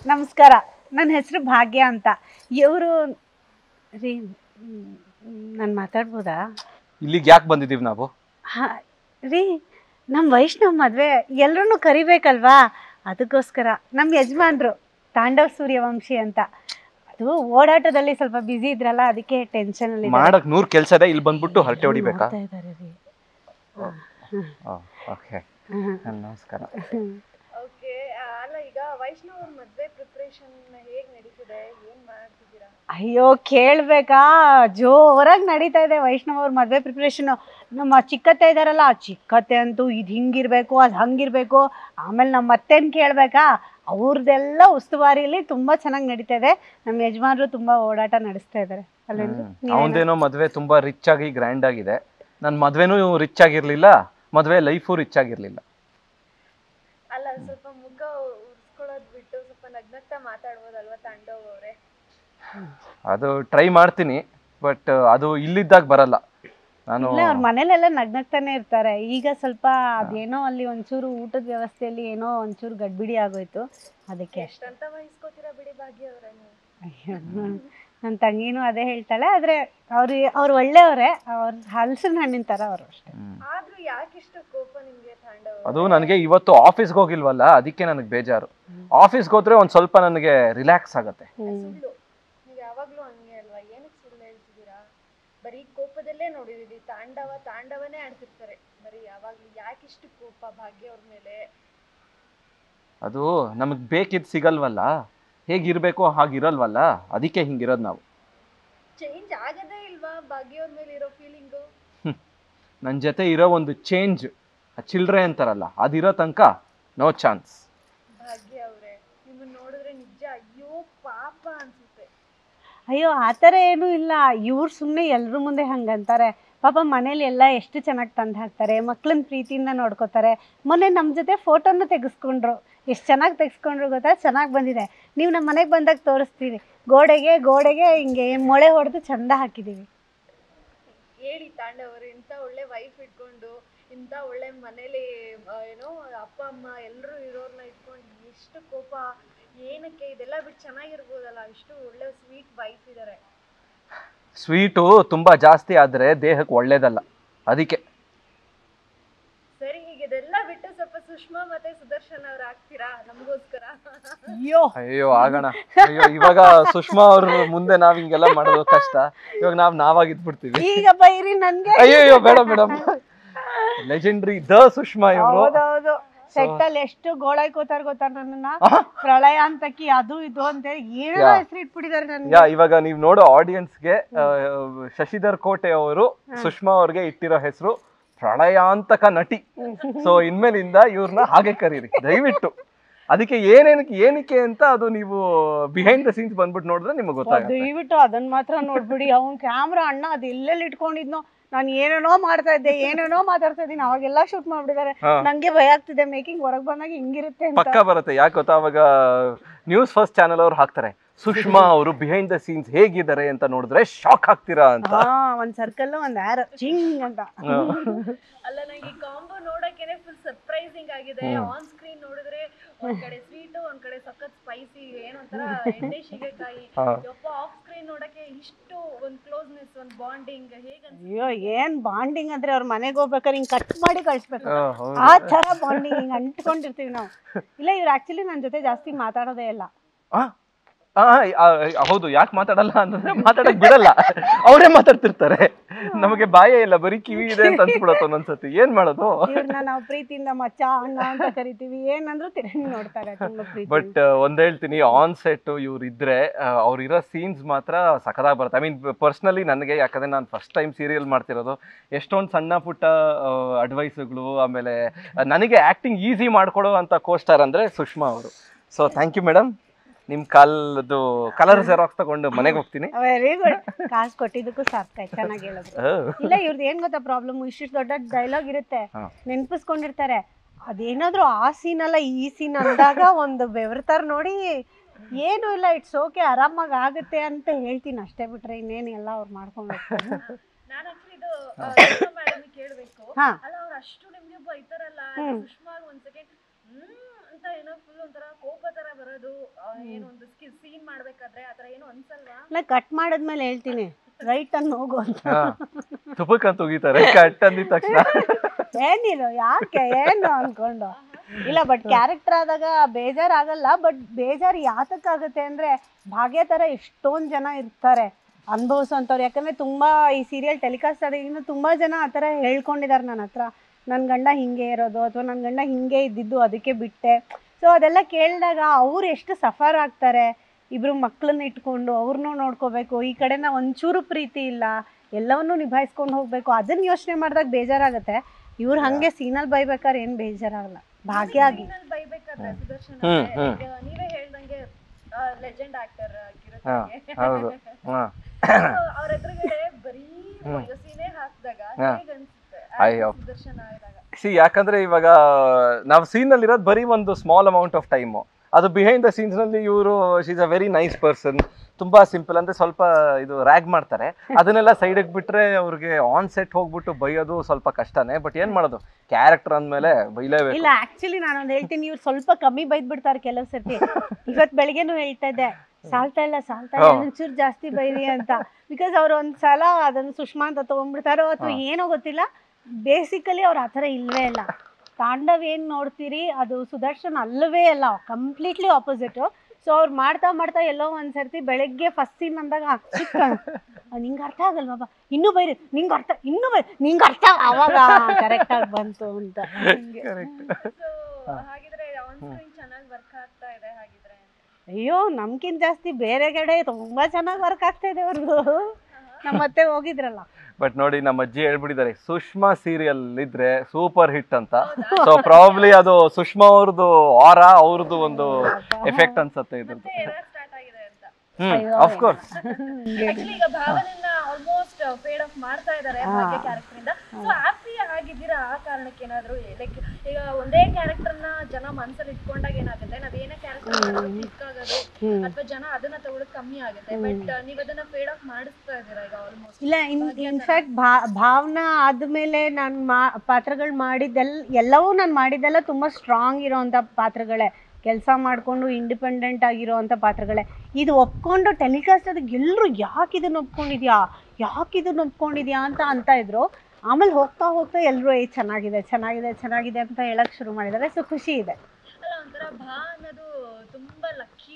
ನಮಸ್ಕಾರ ನನ್ನ ಹೆಸರು ಭಾಗ್ಯ ಅಂತ ಇವರು ರೀ ನಾನು ಮಾತಾಡ್ಬೋದಾ ಇಲ್ಲಿಗೆ ಯಾಕೆ ಬಂದಿದ್ದೀವಿ ನಾವು ಹಾ ರೀ ನಮ್ಮ ವೈಷ್ಣವ್ ಮದುವೆ ಎಲ್ಲರನ್ನೂ ಕರಿಬೇಕಲ್ವಾ ಅದಕ್ಕೋಸ್ಕರ ನಮ್ಮ ಯಜಮಾನ್ರು ತಾಂಡವ್ ಸೂರ್ಯವಂಶಿ ಅಂತ ಅದು ಓಡಾಟದಲ್ಲಿ ಸ್ವಲ್ಪ ಬ್ಯುಸಿ ಇದ್ರಲ್ಲ ಅದಕ್ಕೆ ಟೆನ್ಷನಲ್ಲಿ ಮಾಡಕ್ ನೂರ್ ಕೆಲ್ಸ ಇದೆ ಇಲ್ಲಿ ಬಂದ್ಬಿಟ್ಟು ಹರಟೆ ಹೊಡಿಬೇಕಾ ಇದ್ದಾರೆ ರೀ ಓಕೆ ನಮಸ್ಕಾರ ಓಕೆ ಅಲ್ಲ ಈಗ ವೈಷ್ಣವ್ ಅವ್ರ ಮದ್ವೆ ಪ್ರಿಪ್ರೇಷನ್ ಹೇಗ್ ನಡೀತಿದೆ ಏನ್ ಮಾಡ್ತಿದ್ದೀರಾ ಅಯ್ಯೋ ಕೇಳ್ಬೇಕಾ ಜೋರಾಗಿ ನಡೀತಾ ಇದೆ ವೈಷ್ಣವ್ ಅವ್ರ ಮದುವೆ ಪ್ರಿಪ್ರೇಷನು ನಮ್ಮ ಚಿಕ್ಕತ್ತೆ ಇದಾರಲ್ಲ ಆ ಚಿಕ್ಕತ್ತೆ ಅಂತೂ ಇದು ಹಿಂಗಿರ್ಬೇಕು ಅದು ಹಂಗಿರ್ಬೇಕು ಆಮೇಲೆ ನಮ್ಮ ಅತ್ತೆನ ಕೇಳ್ಬೇಕಾ ಅವ್ರದ್ದೆಲ್ಲ ಉಸ್ತುವಾರಿಯಲ್ಲಿ ತುಂಬಾ ಚೆನ್ನಾಗಿ ನಡೀತಾ ಇದೆ ನಮ್ಮ ಯಜಮಾನ್ರು ತುಂಬಾ ಓಡಾಟ ನಡೆಸ್ತಾ ಇದ್ದಾರೆ ಅಲ್ಲೇನ್ರಿ? ನೀವೇನು? ಅವನದೇನೋ ಮದ್ವೆ ತುಂಬಾ ರಿಚ್ ಆಗಿ ಗ್ರ್ಯಾಂಡ್ ಆಗಿದೆ ನನ್ನ ಮದ್ವೆನೂ ರಿಚ್ ಆಗಿರ್ಲಿಲ್ಲ ಮದ್ವೆ ಲೈಫು ರಿಚ್ ಆಗಿರ್ಲಿಲ್ಲ ಅಲ್ಲ ಸ್ವಲ್ಪ ಮುಖ ಉರ್ಸ್ಕೊಳ್ಳೋದ್ ಬಿಟ್ಟು ಸ್ವಲ್ಪ ನಗ್ನಗ್ತಾ ಮಾತಾಡ್ಬೋದಲ್ವಾ ತಾಂಡವ್ ಅವ್ರೆ ಅದು ಟ್ರೈ ಮಾಡ್ತೀನಿ ಬಟ್ ಅದು ಇಲ್ಲಿದ್ದಾಗ ಬರಲ್ಲ ನಾನು ಇಲ್ಲ ಅವ್ರ ಮನೇಲೆಲ್ಲ ನಗ್ನಗ್ತಾನೆ ಇರ್ತಾರೆ ಈಗ ಸ್ವಲ್ಪ ಅದೇನೋ ಅಲ್ಲಿ ಒಂಚೂರು ಊಟದ ವ್ಯವಸ್ಥೆಯಲ್ಲಿ ಏನೋ ಒಂಚೂರು ಗಡ್ಬಿಡಿ ಆಗೋಯ್ತು ಅದಕ್ಕೆ ಅಷ್ಟೇ ಎಷ್ಟಂತ ವಹಿಸ್ಕೋತೀರಾ ಬಿಡಿ ಭಾಗ್ಯ ಅವ್ರೆ ನೀವು ಅಯ್ಯೋ ನನ್ನ ತಂಗಿನೂ ಅದೇ ಹೇಳ್ತಾಳೆ ಆದ್ರೆ ಅವ್ರು ಅವ್ರು ಒಳ್ಳೆಯವರೇ ಅವ್ರ ಹಲಸಿನ ಹಣ್ಣಿನ ಥರ ಅವರು ಅಷ್ಟೇ ಹ್ಮ್. ಆದ್ರೂ ಯಾಕಿಷ್ಟು ಕೋಪ ನಿಮ್ಗೆ ತಾಂಡವ್ ಅದು ನನಗೆ ಇವತ್ತು ಆಫೀಸ್ಗೆ ಹೋಗಿಲ್ವಲ್ಲ ಅದಕ್ಕೆ ನನಗೆ ಬೇಜಾರು ಆಫೀಸ್ಗೆ ಹೋದ್ರೆ ಒಂದ್ ಸ್ವಲ್ಪ ನನಗೆ ರಿಲ್ಯಾಕ್ಸ್ ಆಗತ್ತೆ ಸುಳ್ಳು ನೀವು ಯಾವಾಗ್ಲೂ ಹಂಗೆ ಅಲ್ವಾ ಏನಕ್ಕೆ ಸುಳ್ಳು ಹೇಳ್ತಿದ್ದೀರಾ ಬರೀ ಕೋಪದಲ್ಲೇ ನೋಡಿದೀವಿ ತಾಂಡವ ತಾಂಡವನೇ ಆಡ್ತಿರ್ತಾರೆ ಬರೀ ಯಾವಾಗ್ಲೂ ಯಾಕಿಷ್ಟು ಕೋಪ ಭಾಗ್ಯ ಅವ್ರ ಮೇಲೆ ಅದು ನಮಗೆ ಬೇಕಿದ್ ಸಿಗಲ್ವಲ್ಲ ಹೇಗಿರ್ಬೇಕು ಹಾಗಿರಲ್ವಲ್ಲ ಅದಕ್ಕೆ ಹಿಂಗಿರೋದು ನಾವು ಚೇಂಜ್ ಆಗದೇ ಇಲ್ವಾ ಭಾಗ್ಯ ಅವ್ರ ಮೇಲೆ ಇರೋ ಫೀಲಿಂಗು ನನ್ನ ಜೊತೆ ಇರೋ ಒಂದು ಚೇಂಜ್ ಚಿಲ್ಡ್ರೆ ಅಂತಾರಲ್ಲ ಅದಿರೋ ತನಕ ನೋ ಚಾನ್ಸ್ ಭಾಗ್ಯ ಅವ್ರೆ ನಿಮ್ಮನ್ನ ನೋಡಿದ್ರೆ ನಿಜ ಅಯ್ಯೋ ಪಾಪ ಅನ್ಸುತ್ತೆ ಅಯ್ಯೋ ಆ ಥರ ಏನೂ ಇಲ್ಲ ಇವ್ರು ಸುಮ್ಮನೆ ಎಲ್ರ ಮುಂದೆ ಹಂಗಂತಾರೆ ಪಾಪ ಮನೇಲಿ ಎಲ್ಲ ಎಷ್ಟು ಚೆನ್ನಾಗಿ ತಂದು ಹಾಕ್ತಾರೆ ಮಕ್ಳನ್ನ ಪ್ರೀತಿಯಿಂದ ನೋಡ್ಕೋತಾರೆ ಮೊನ್ನೆ ನಮ್ಮ ಜೊತೆ ಫೋಟೋನು ತೆಗೆಸ್ಕೊಂಡ್ರು ಎಷ್ಟು ಚೆನ್ನಾಗಿ ತೆಗೆಸ್ಕೊಂಡ್ರು ಗೊತ್ತಾ ಚೆನ್ನಾಗಿ ಬಂದಿದೆ ನೀವು ನಮ್ಮ ಮನೆಗೆ ಬಂದಾಗ ತೋರಿಸ್ತೀವಿ ಗೋಡೆಗೆ ಗೋಡೆಗೆ ಹಿಂಗೆ ಮೊಳೆ ಹೊಡೆದು ಚಂದ ಹಾಕಿದ್ದೀವಿ ಹೇಳಿ ತಾಂಡವರು ಇಂಥ ಒಳ್ಳೆ ವೈಫ್ ಇಟ್ಕೊಂಡು ಇಂಥ ಒಳ್ಳೆ ಮನೇಲಿ ಆ, ಏನೋ ಅಪ್ಪ ಅಮ್ಮ ಎಲ್ಲರೂ ಇರೋರ್ನ ಇಟ್ಕೊಂಡು ಎಷ್ಟು ಕೋಪ ಏನಕ್ಕೆ ಇದೆಲ್ಲ ಬಿಟ್ಟು ಚೆನ್ನಾಗಿರ್ಬೋದಲ್ಲ ಇಷ್ಟು ಒಳ್ಳೆ ಸ್ವೀಟ್ ವೈಫ್ ಇದ್ದಾರೆ ಸ್ವೀಟು ತುಂಬಾ ಜಾಸ್ತಿ ಆದ್ರೆ ದೇಹಕ್ಕೆ ಒಳ್ಳೇದಲ್ಲ ಅದಕ್ಕೆ ಸರಿ ಈಗ ಇದೆಲ್ಲ ಬಿಟ್ಟು ಸ್ವಲ್ಪ ಸುಷ್ಮಾ ಮತ್ತೆ ಸುದರ್ಶನ್ ಅವ್ರು ಆಗ್ತೀರಾ ನಮಗೋಸ್ಕರ ಅಯ್ಯೋ ಅಯ್ಯೋ ಆಗೋಣ ಅಯ್ಯೋ ಇವಾಗ ಸುಷ್ಮಾ ಅವ್ರ ಮುಂದೆ ನಾವ್ ಹಿಂಗೆಲ್ಲ ಮಾಡೋದು ಕಷ್ಟ ಇವಾಗ ನಾವ್ ನಾವಾಗಿದ್ಬಿಡ್ತೀವಿ ಈಗ ಬೈರಿ ನನ್ಗೆ ಅಯ್ಯೋ ಅಯ್ಯೋ ಬೇಡ ಮೇಡಮ್ ಲೆಜೆಂಡ್ರಿ ದ ಸುಷ್ಮಾ ಇವರು ಹೌದೌದು ಸೆಟ್ಟಲ್ಲಿ ಎಷ್ಟು ಗೋಳಾಯ್ಕೋತಾರ ಗೊತ್ತಾ ನನ್ನನ್ನ ಪ್ರಳಯ ಅಂತಕಿ ಅದು ಇದು ಅಂತ ಏನೋ ಯಾ. ಹೆಸರು ಇಟ್ಬಿಟ್ಟಿದ್ದಾರೆ ನನ್ಗೆ ಯಾ ಇವಾಗ ನೀವ್ ನೋಡೋ ಆಡಿಯನ್ಸ್ಗೆ ಶಶಿಧರ್ ಕೋಟೆ ಅವರು ಸುಷ್ಮಾ ಅವ್ರಿಗೆ ಇಟ್ಟಿರೋ ಹೆಸರು ಪ್ರಳಯಾಂತಕ ನಟಿ ಸೊ ಇನ್ಮೇಲಿಂದ ಇವ್ರನ್ನ ಹಾಗೆ ಕರೀರಿ ದಯವಿಟ್ಟು ಅದಕ್ಕೆ ಏನೇನಕ್ಕೆ ಏನಕ್ಕೆ ಅಂತ ಅದು ನೀವು ಬಿಹೈಂಡ್ ದ ಸೀನ್ಸ್ ಬಂದ್ಬಿಟ್ಟು ನೋಡಿದ್ರೆ ನಿಮಗೆ ಗೊತ್ತಾಗುತ್ತೆ ದಯವಿಟ್ಟು ಅದನ್ನ ಮಾತ್ರ ನೋಡ್ಬಿಡಿ ಅವ್ನ್ ಕ್ಯಾಮ್ರಾ ಅಣ್ಣ ಅದು ಎಲ್ಲೆಲ್ಲಿ ಇಟ್ಕೊಂಡಿದ್ನೋ ನಾನು ಏನೇನೋ ಮಾಡ್ತಾ ಇದ್ದೆ ಏನೇನೋ ಮಾತಾಡ್ತಾ ಇದ್ದೀನಿ ಅವಾಗೆಲ್ಲ ಶೂಟ್ ಮಾಡ್ಬಿಟ್ಟಿದ್ದಾರೆ ಹಾ. ನಂಗೆ ಭಯ ಆಗ್ತಿದೆ ಮೇಕಿಂಗ್ ಹೊರಗ್ ಬಂದಾಗ ಹಿಂಗಿರುತ್ತೆ ಅಂತ ಪಕ್ಕ ಬರುತ್ತೆ ಯಾಕೆ ಗೊತ್ತಾ ಅವಾಗ ನ್ಯೂಸ್ ಫಸ್ಟ್ ಚಾನೆಲ್ ಅವ್ರು ಹಾಕ್ತಾರೆ ಸುಷ್ಮಾ ಅವರು ಬಿಹೈಂಡ್ ದ ಸೀನ್ಸ್ ಹೇಗಿದ್ದಾರೆ ಅಂತ ನೋಡಿದ್ರೆ ಶಾಕ್ ಆಗ್ತೀರಾ ಅಂತ ಹಾ ಒಂದ್ ಸರ್ಕಲ್ ಒಂದ್ ಆರ್ ಚಿಂಗ್ ಅಂತ ಅಲ್ಲ ನಂಗೆ ಈ ಕಾಂಬೋ ನೋಡಕ್ಕೇನೆ ಫುಲ್ ಸರ್ಪ್ರೈಸಿಂಗ್ ಆಗಿದೆ ಆನ್ ಸ್ಕ್ರೀನ್ ನೋಡಿದ್ರೆ ಒಂದ್ ಕಡೆ ಸ್ವೀಟ್ ಒಂದ್ ಕಡೆ ಸಖತ್ ಸ್ಪೈಸಿ ಏನೊಂಥರ ಎಣ್ಣೆ ಶಿಗೆಕಾಯಿ ಹಾ. ಯಪ್ಪ ಆಫ್ ಸ್ಕ್ರೀನ್ ನೋಡಕ್ಕೆ ಇಷ್ಟು ಒಂದ್ ಕ್ಲೋಸ್ನೆಸ್ ಒಂದ್ ಬಾಂಡಿಂಗ್ ಹೇಗ್ ಅನ್ಸುತ್ತೆ ಅಯ್ಯೋ ಏನ್ ಬಾಂಡಿಂಗ್ ಅಂದ್ರೆ ಅವ್ರ ಮನೆಗೆ ಹೋಗ್ಬೇಕಾದ್ರೆ ಹಿಂಗ್ ಕಟ್ ಮಾಡಿ ಕಳ್ಸ್ಬೇಕು ಆ, ಹೌದು. ಆ ತರ ಬಾಂಡಿಂಗ್ ಹಿಂಗ್ ಅಂಟ್ಕೊಂಡಿರ್ತೀವಿ ನಾವು ಇಲ್ಲ ಇವ್ರು ಆಕ್ಚುಲಿ ನನ್ ಜೊತೆ ಜಾಸ್ತಿ ಮಾತಾಡೋದೇ ಇಲ್ಲ ಆ? ಆ, ಆ, ಆ, ಹೌದು ಯಾಕೆ ಮಾತಾಡಲ್ಲ ಅಂತಂದ್ರೆ ಮಾತಾಡಕ್ ಬಿಡಲ್ಲ ಅವರೇ ಮಾತಾಡ್ತಿರ್ತಾರೆ ನಮಗೆ ಬಾಯೇ ಇಲ್ಲ ಬರೀ ಕಿವಿ ಇದೆ ಅಂತ ಅನ್ಸ್ಬಿಡತ್ತೆ ಒಂದೊಂದ್ಸತಿ ಏನ್ ಮಾಡೋದು ಇವ್ರನ್ನ ನಾವು ಪ್ರೀತಿಯಿಂದ ಮಚ್ಚ ಅಣ್ಣ ಅಂತ ಕರಿತೀವಿ ಏನಂದ್ರು ತಿರುಗಿ ನೋಡ್ತಾರೆ ತುಂಬಾ ಪ್ರೀತಿ ಬಟ್ ಒಂದ್ ಹೇಳ್ತೀನಿ ಆನ್ ಸೆಟ್ ಇವ್ರು ಇದ್ರೆ ಅವ್ರು ಇರೋ ಸೀನ್ಸ್ ಮಾತ್ರ ಸಖತ್ತಾಗಿ ಬರುತ್ತೆ ಐ ಮೀನ್ ಪರ್ಸ್ನಲಿ ನನಗೆ ಯಾಕಂದ್ರೆ ನಾನು ಫಸ್ಟ್ ಟೈಮ್ ಸೀರಿಯಲ್ ಮಾಡ್ತಿರೋದು ಎಷ್ಟೊಂದು ಸಣ್ಣ ಪುಟ್ಟ ಅಡ್ವೈಸ್ಗಳು ಆಮೇಲೆ ಆ, ನನಗೆ ಆಕ್ಟಿಂಗ್ ಈಸಿ ಮಾಡ್ಕೊಡೋ ಅಂತ ಕೋಸ್ಟಾರ್ ಅಂದ್ರೆ ಸುಷ್ಮಾ ಅವರು ಸೊ ಥ್ಯಾಂಕ್ ಯು ಮೇಡಮ್ ನಿಮ್ ಕಾಲ್ದು ಕಲರ್ ಜೆರಾಕ್ಸ್ ತಗೊಂಡು ಮನೆಗೆ ಹೋಗ್ತೀನಿ ವೆರಿ ಗುಡ್ ಕಾಸು ಕೊಟ್ಟಿದ್ದಕ್ಕೂ ಸಾರ್ಥಕ ಚೆನ್ನಾಗಿ ಹೇಳಿದ್ರು ಆ, ಇಲ್ಲ ಇವ್ರದ್ದು ಏನ್ ಗೊತ್ತಾ ಪ್ರಾಬ್ಲಮ್ ಇಷ್ಟಿಷ್ಟು ದೊಡ್ಡ ಡೈಲಾಗ್ ಇರುತ್ತೆ ಹಾ. ನೆನ್ಪಿಸ್ಕೊಂಡಿರ್ತಾರೆ ಅದೇನಾದ್ರೂ ಆ ಸೀನ್ ಅಲ್ಲ ಈ ಸೀನ್ ಅಂದಾಗ ಒಂದು ಬೆವರ್ತಾರ ನೋಡಿ ಏನು ಇಲ್ಲ ಇಟ್ಸ್ ಓಕೆ ಆರಾಮಾಗಿ ಆಗುತ್ತೆ ಅಂತ ಹೇಳ್ತೀನಿ ಅಷ್ಟೇ ಬಿಟ್ರೆ ಇನ್ನೇನು ಎಲ್ಲ ಅವ್ರು ಮಾಡ್ಕೊಬೇಕು ನಾನು ಆಕ್ಚುಲಿ ಇದು ಮೇಡಮ್ ಕೇಳ್ಬೇಕು ಹಾ. ಅಲ್ಲ ಅವ್ರು ಅಷ್ಟು ನಿಮ್ಗೆ ಬೈತಾರಲ್ಲ ಹ್ಮ್. ಸುಷ್ಮಾ ಒಂದ್ ಸೆಕೆಂಡ್ ಹ್ಮ್ ಅಂತ ಅಂತ ಏನೋ ಫುಲ್ ಒಂಥರ ಕೋಪ ತರ ಬರೋದು ಆ, ಏನೋ ಒಂದು ಸೀನ್ ಮಾಡ್ಬೇಕಾದ್ರೆ ಆತರ ಏನೋ ಅನ್ಸಲ್ವಾ ನಾ ಕಟ್ ಮಾಡಿದ್ಮೇಲೆ ಹೇಳ್ತೀನಿ ರೈಟ್ ಅನ್ನು ಹೋಗು ಅಂತ ಹಾ ತುಪಕ್ ಅಂತ ಹೋಗಿತಾರೆ ಕಟ್ ಅಂದಿದ ತಕ್ಷಣ ಏನಿಲ್ಲ ಯಾಕೆ ಏನು ಅನ್ಕೊಂಡು ಇಲ್ಲ ಬಟ್ ಕ್ಯಾರೆಕ್ಟರ್ ಆದಾಗ ಬೇಜಾರಾಗಲ್ಲ ಬಟ್ ಬೇಜಾರು ಯಾತಕ್ಕಾಗುತ್ತೆ ಅಂದ್ರೆ ಭಾಗ್ಯ ತರ ಎಷ್ಟೊಂದ್ ಜನ ಇರ್ತಾರೆ ಅನುಭವಿಸೋಂಥವ್ರು ಯಾಕಂದ್ರೆ ತುಂಬಾ ಈ ಸೀರಿಯಲ್ ಟೆಲಿಕಾಸ್ಟ್ ಆದಾಗಿಂದ ತುಂಬಾ ಜನ ಆ ಥರ ಹೇಳ್ಕೊಂಡಿದ್ದಾರೆ ನನ್ನ ಹತ್ರ ನನ್ನ ಗಂಡ ಹಿಂಗೆ ಇರೋದು ಅಥವಾ ನನ್ನ ಗಂಡ ಹಿಂಗೆ ಇದ್ದಿದ್ದು ಅದಕ್ಕೆ ಬಿಟ್ಟೆ ಸೊ ಅದೆಲ್ಲ ಕೇಳಿದಾಗ ಅವ್ರು ಎಷ್ಟು ಸಫರ್ ಆಗ್ತಾರೆ ಇಬ್ರು ಮಕ್ಕಳನ್ನ ಇಟ್ಕೊಂಡು ಅವ್ರನ್ನೂ ನೋಡ್ಕೋಬೇಕು ಈ ಕಡೆ ನಾವು ಒಂಚೂರು ಪ್ರೀತಿ ಇಲ್ಲ ಎಲ್ಲವನ್ನೂ ನಿಭಾಯಿಸ್ಕೊಂಡು ಹೋಗ್ಬೇಕು ಅದನ್ನ ಯೋಚನೆ ಮಾಡಿದಾಗ ಬೇಜಾರಾಗುತ್ತೆ ಇವ್ರು ಹಂಗೆ ಸೀನಲ್ಲಿ ಬೈಬೇಕಾದ್ರೆ ಏನು ಬೇಜಾರಾಗಲ್ಲ ಭಾಗ್ಯ ಆಗಿ Scene ಅಲ್ ಬೈಬೇಕಾದ್ರೆ ಸುದರ್ಶನ್ ಹ್ಮ್, ಅವ್ರೆ, ಹ್ಮ್. ಈಗ ನೀವೇ ಹೇಳ್ದಂಗೆ ಲೆಜೆಂಡ್ ಆಕ್ಟರ್ ಹಾ, ಹೌದು. ಹಾ ಅವ್ರ ಎದುರುಗಡೆ ಬರೀ ಹ್ಮ್. ಸೀನೆ ಹಾಕಿದಾಗ ಹಾ. ಹೇಗ್ ಅನ್ಸುತ್ತೆ ಅಯ್ಯೋ. As ಸುದರ್ಶನ್ ಆದಾಗ ಸಿ ಯಾಕಂದ್ರೆ ಇವಾಗ ನಾವು ಸೀನಲ್ಲಿ ಇರೋದು ಬರೀ ಒಂದು ಸ್ಮಾಲ್ ಅಮೌಂಟ್ ಆಫ್ ಟೈಮು ಅದು ಬಿಹೈಂಡ್ ದ ಸೀನ್ಸ್ ನಲ್ಲಿ ಇವರು she's a very nice person ತುಂಬಾ ಸಿಂಪಲ್ ಅಂದ್ರೆ ಸ್ವಲ್ಪ ಇದು ರ್ಯಾಗ್ ಮಾಡ್ತಾರೆ ಅದನ್ನೆಲ್ಲ ಸೈಡಿಗೆ ಬಿಟ್ರೆ ಅವ್ರಿಗೆ ಆನ್ ಸೆಟ್ ಹೋಗ್ಬಿಟ್ಟು ಬೈಯೋದು ಸ್ವಲ್ಪ ಕಷ್ಟನೇ ಬಟ್ ಏನ್ ಮಾಡೋದು ಕ್ಯಾರೆಕ್ಟರ್ ಅಂದ್ಮೇಲೆ ಬೈಲೇಬೇಕು ಇಲ್ಲ ಆಕ್ಚುಲಿ ನಾನೊಂದು ಹೇಳ್ತೀನಿ ಇವ್ರು ಸ್ವಲ್ಪ ಕಮ್ಮಿ ಬೈದ್ ಬಿಡ್ತಾರೆ ಕೆಲವು ಸರ್ತಿ ಇವತ್ತು ಬೆಳಿಗ್ಗೆನೂ ಹೇಳ್ತಾ ಇದ್ದೆ ಸಾಲ್ತಾ ಇಲ್ಲ ಸಾಲ್ತಾ ಇಲ್ಲ ಹಾ. ಒಂಚೂರು ಜಾಸ್ತಿ ಬೈರಿ ಅಂತ ಬಿಕಾಸ್ ಅವ್ರು ಒಂದ್ಸಲ ಅದನ್ನ ಸುಷ್ಮಾ ಅಂತ ತಗೊಂಡ್ಬಿಡ್ತಾರೋ ಅಥವಾ ಹಾ. ಏನೋ ಗೊತ್ತಿಲ್ಲ ಬೇಸಿಕಲಿ ಅವ್ರು ಆ ಥರ ಇಲ್ವೇ ಇಲ್ಲ ತಾಂಡವ್ ಏನ್ ನೋಡ್ತೀರಿ ಅದು ಸುದರ್ಶನ್ ಅಲ್ಲವೇ ಅಲ್ಲ ಕಂಪ್ಲೀಟ್ಲಿ ಆಪೋಸಿಟ್ ಸೊ ಅವ್ರು ಮಾಡ್ತಾ ಮಾಡ್ತಾ ಎಲ್ಲೋ ಒಂದ್ಸರ್ತಿ ಬೆಳಗ್ಗೆ ಫಸ್ಟ್ ಸೀನ್ ಅಂದಾಗ ಚಿಕ್ಕ ನಿಂಗೆ ಅರ್ಥ ಆಗಲ್ವಾ ಇನ್ನೂ ಬೈರಿ ನಿಂಗೆ ಅರ್ಥ ಇನ್ನೂ ಬೈ ನಿಂಗೆ ಅರ್ಥ ಅವಾಗ ಕರೆಕ್ಟ್ ಆಗಿ ಬಂತು ಅಂತ ಹಂಗೆ. ಸೊ ಹಾಗಿದ್ರೆ ಆನ್ ಸ್ಕ್ರೀನ್ ಚೆನ್ನಾಗಿ ವರ್ಕ್ ಆಗ್ತಾ ಇದೆ ಹಾಗಿದ್ರೆ ಅಯ್ಯೋ ನಮ್ಗಿಂತ ಜಾಸ್ತಿ ಬೇರೆ ಕಡೆ ತುಂಬಾ ಚೆನ್ನಾಗಿ ವರ್ಕ್ ಆಗ್ತಾ ಇದೆ ಅವ್ರದ್ದು ನಮ್ಮ ಮತ್ತೆ ಹೋಗಿದ್ರಲ್ಲ ಬಟ್ ನೋಡಿ ನಮ್ಮ ಅಜ್ಜಿ ಹೇಳ್ಬಿಟ್ಟಿದ್ದಾರೆ ಸುಷ್ಮಾ ಸೀರಿಯಲ್ ಇದ್ರೆ ಸೂಪರ್ ಹಿಟ್ ಅಂತ ಸೊ ಪ್ರಾಬ್ಲಿ ಅದು ಸುಷ್ಮಾ ಅವ್ರದ್ದು ಆರ ಅವ್ರದ್ದು ಒಂದು ಎಫೆಕ್ಟ್ ಅನ್ಸುತ್ತೆ ಇದ್ರದ್ದು ಮತ್ತೆ ಎರರ್ ಸ್ಟಾರ್ಟ್ ಆಗಿದೆ ಅಂತ ಹ್ಮ್ ಅಯ್ಯೋ. ಆಫ್ ಕೋರ್ಸ್ ಆಕ್ಚುಲಿ ಈಗ ಭಾವನನ್ನ ಆಲ್ಮೋಸ್ಟ್ ಫೇಡ್ ಆಫ್ ಮಾಡ್ತಾ ಇದ್ದಾರೆ ಹಾ. ಭಾಗ್ಯ ಕ್ಯಾರೆಕ್ಟರ್ ಇಂದ ಸೊ ಹ್ಯಾಪಿ ಆಗಿದ್ದೀರಾ ಆ ಕಾರಣಕ್ಕೆ ಏನಾದ್ರು ಲೈಕ್ ಈಗ ಒಂದೇ ಕ್ಯಾರೆಕ್ಟರ್ ನ ಜನ ಮನ್ಸಲ್ಲಿ ಇಟ್ಕೊಂಡಾಗ ಏನಾಗುತ್ತೆ ನಾವ್ ಏನೇ ಕ್ಯಾರೆಕ್ಟರ್ ಕ್ಲಿಕ್ ಆಗೋದು ಹ್ಮ್. ಅಥವಾ ಜನ ಅದನ್ನ ತಗೊಳಕ್ ಕಮ್ಮಿ ಆಗುತ್ತೆ ಬಟ್ ನೀವ್ ಅದನ್ನ ಫೇಡ್ ಆಫ್ ಮಾಡಿಸ್ತಾ ಇದೀರಾ ಈಗ ಆಲ್ಮೋಸ್ಟ್ ಇಲ್ಲ ಇನ್ ಇನ್ಫ್ಯಾಕ್ಟ್ ಭಾ ಭಾವನಾ ಆದ್ಮೇಲೆ ನಾನು ಮಾ ಪಾತ್ರಗಳು ಮಾಡಿದ್ದೆಲ್ಲ ಎಲ್ಲವೂ ನಾನು ಮಾಡಿದ್ದೆಲ್ಲ ತುಂಬ ಸ್ಟ್ರಾಂಗ್ ಇರೋವಂಥ ಪಾತ್ರಗಳೇ ಕೆಲಸ ಮಾಡಿಕೊಂಡು ಇಂಡಿಪೆಂಡೆಂಟ್ ಆಗಿರೋವಂಥ ಪಾತ್ರಗಳೇ ಇದು ಒಪ್ಕೊಂಡು ಟೆಲಿಕಾಸ್ಟ್ ಅದಕ್ಕೆ ಎಲ್ಲರೂ ಯಾಕೆ ಇದನ್ನ ಒಪ್ಕೊಂಡಿದ್ಯಾ ಯಾಕೆ ಇದನ್ನ ಒಪ್ಕೊಂಡಿದ್ಯಾ ಅಂತ ಅಂತ ಇದ್ರು ಆಮೇಲೆ ಹೋಗ್ತಾ ಹೋಗ್ತಾ ಎಲ್ಲರೂ ಏ ಚೆನ್ನಾಗಿದೆ ಚೆನ್ನಾಗಿದೆ ಚೆನ್ನಾಗಿದೆ ಅಂತ ಹೇಳಕ್ ಶುರು ಮಾಡಿದ್ದಾರೆ ಸೊ ಖುಷಿ ಇದೆ ಅಲ್ಲ ಒಂಥರ ಭಾ ಅನ್ನೋದು ತುಂಬಾ ಲಕ್ಕಿ